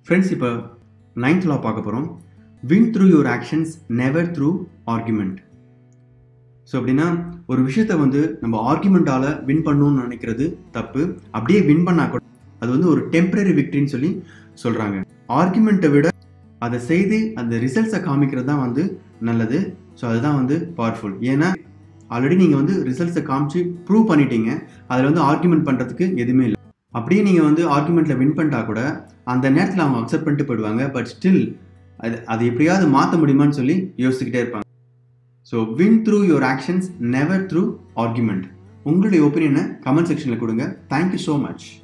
friends இப்போ ninth law பார்க்க போகிறோம் win through your actions never through argument so அப்படின்னா ஒரு விஷயத்த வந்து நம்ம ஆர்குமெண்ட்டால் வின் பண்ணணும்னு நினைக்கிறது தப்பு அப்படியே வின் பண்ணா கூட அது வந்து ஒரு டெம்பரரி விக்ட்ரின்னு சொல்லி சொல்கிறாங்க ஆர்குமெண்ட்டை விட அதை செய்து அந்த ரிசல்ட்ஸை காமிக்கிறது தான் வந்து நல்லது ஸோ அதுதான் வந்து பவர்ஃபுல் ஏன்னா ஆல்ரெடி நீங்கள் வந்து ரிசல்ட்ஸை காமிச்சு ப்ரூவ் பண்ணிட்டீங்க அதில் வந்து ஆர்குமெண்ட் பண்ணுறதுக்கு எதுவுமே இல்லை அப்படியே நீங்கள் வந்து ஆர்குமெண்ட்டில் வின் பண்ணிட்டா கூட அந்த நேரத்தில் அவங்க அக்செப்ட் பண்ணிட்டு போயிடுவாங்க பட் ஸ்டில் அது அது எப்படியாவது மாற்ற முடியுமான்னு சொல்லி யோசிச்சுக்கிட்டே இருப்பாங்க so win through your actions never through argument உங்களுடைய ஒப்பீனியனை கமெண்ட் செக்ஷனில் கொடுங்க தேங்க்யூ ஸோ மச்